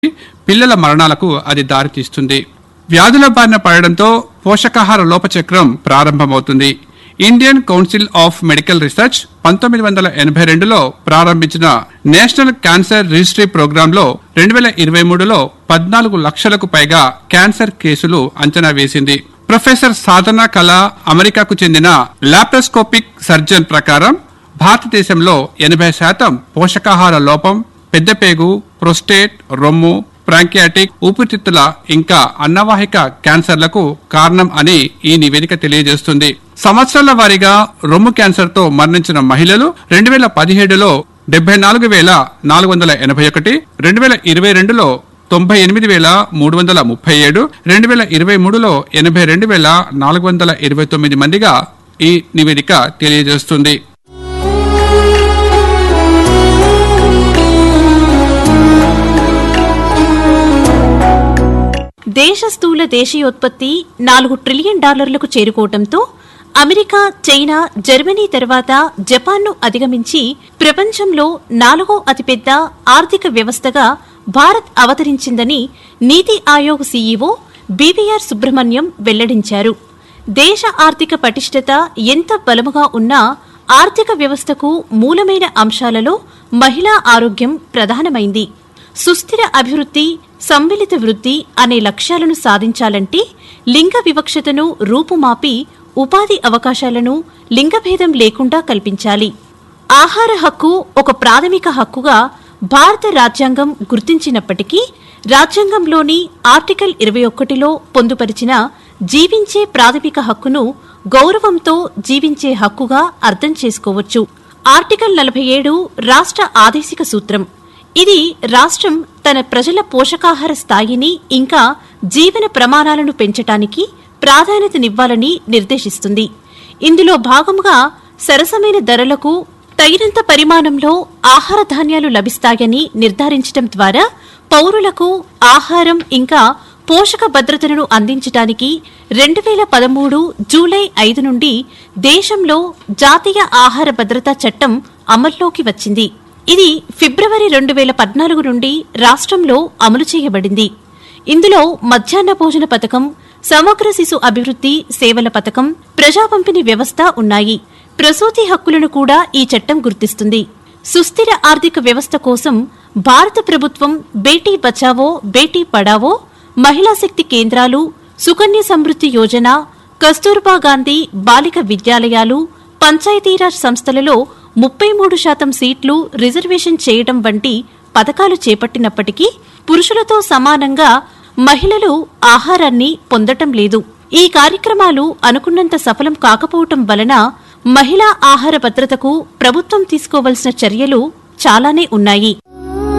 పిల్లల మరణాలకు అది దారితీస్తుంది వ్యాధుల బారిన పడడంతో పోషకాహార లోపచక్రం ప్రారంభమవుతుంది Indian council of medical research పంతొమ్మిది వందల ఎనభై రెండులో ప్రారంభించిన నేషనల్ క్యాన్సర్ రిజిస్ట్రీ ప్రోగ్రాంలో రెండు వేల ఇరవై మూడులో పద్నాలుగు లక్షలకు పైగా క్యాన్సర్ కేసులు అంచనా వేసింది ప్రొఫెసర్ సాధన కళ అమెరికాకు చెందిన లాప్రోస్కోపిక్ సర్జన్ ప్రకారం భారతదేశంలో ఎనభై శాతం పోషకాహార లోపం పెద్దపేగు ప్రొస్టేట్ రొమ్ము ప్రాంకియాటిక్ ఊపిరితిత్తుల ఇంకా అన్నవాహిక క్యాన్సర్లకు కారణం అని ఈ నివేదిక తెలియజేస్తుంది సంవత్సరాల వారీగా రొమ్ము క్యాన్సర్తో మరణించిన మహిళలు రెండు వేల పదిహేడులో డెబ్బై నాలుగు వేల నాలుగు వందల ఎనభై ఒకటి రెండు వేల ఇరవై రెండులో తొంభై ఎనిమిది వేల మూడు వందల ముప్పై ఏడు రెండు వేల ఇరవై మూడులో ఎనభై రెండు వేల నాలుగు వందల ఇరవై తొమ్మిది మందిగా ఈ నివేదిక తెలియజేస్తుంది దేశ స్థూల దేశీయోత్పత్తి నాలుగు ట్రిలియన్ డాలర్లకు చేరుకోవడంతో అమెరికా చైనా జర్మనీ తర్వాత జపాన్ను అధిగమించి ప్రపంచంలో నాలుగో అతిపెద్ద ఆర్థిక వ్యవస్థగా భారత్ అవతరించిందని నీతి ఆయోగ్ సీఈఓ బీవీఆర్ సుబ్రహ్మణ్యం వెల్లడించారు దేశ ఆర్థిక పటిష్టత ఎంత బలముగా ఉన్నా ఆర్థిక వ్యవస్థకు మూలమైన అంశాలలో మహిళా ఆరోగ్యం ప్రధానమైంది సుస్థిర అభివృద్ధి సమ్మిళిత వృద్ధి అనే లక్ష్యాలను సాధించాలంటే లింగ వివక్షతను రూపుమాపి ఉపాధి అవకాశాలను లింగభేదం లేకుండా కల్పించాలి ఆహార హక్కు ఒక ప్రాథమిక హక్కుగా భారత రాజ్యాంగం గుర్తించినప్పటికీ రాజ్యాంగంలోని ఆర్టికల్ ఇరవై ఒకటిలో పొందుపరిచిన జీవించే ప్రాథమిక హక్కును గౌరవంతో జీవించే హక్కుగా అర్థం చేసుకోవచ్చు ఆర్టికల్ నలభై ఏడు రాష్ట్ర ఆదేశిక సూత్రం ఇది రాష్ట్రం తన ప్రజల పోషకాహార స్థాయిని ఇంకా జీవన ప్రమాణాలను పెంచటానికి ప్రాధాన్యతనివ్వాలని నిర్దేశిస్తుంది ఇందులో భాగంగా సరసమైన ధరలకు తగినంత పరిమాణంలో ఆహార ధాన్యాలు లభిస్తాయని నిర్ధారించడం ద్వారా పౌరులకు ఆహారం ఇంకా పోషక భద్రతను అందించడానికి రెండు వేల పదమూడు జూలై ఐదు నుండి దేశంలో జాతీయ ఆహార భద్రతా చట్టం అమల్లోకి వచ్చింది ఇది ఫిబ్రవరి రెండు వేల పద్నాలుగు నుండి రాష్ట్రంలో అమలు చేయబడింది ఇందులో మధ్యాహ్న భోజన పథకం సమగ్ర శిశు అభివృద్ధి సేవల పథకం ప్రజా పంపిణీ వ్యవస్థ ఉన్నాయి ప్రసూతి హక్కులను కూడా ఈ చట్టం గుర్తిస్తుంది సుస్థిర ఆర్థిక వ్యవస్థ కోసం భారత ప్రభుత్వం బేటీ బచావో బేటీ పడావో మహిళా శక్తి కేంద్రాలు సుకన్య సమృద్ధి యోజన కస్తూర్బా గాంధీ బాలిక విద్యాలయాలు పంచాయతీరాజ్ సంస్థలలో ముప్పై మూడు శాతం సీట్లు రిజర్వేషన్ చేయడం వంటి పథకాలు చేపట్టినప్పటికీ పురుషులతో సమానంగా మహిళలు ఆహారాన్ని పొందటం లేదు ఈ కార్యక్రమాలు అనుకున్నంత సఫలం కాకపోవటం వలన మహిళా ఆహార భద్రతకు ప్రభుత్వం తీసుకోవలసిన చర్యలు చాలానే ఉన్నాయి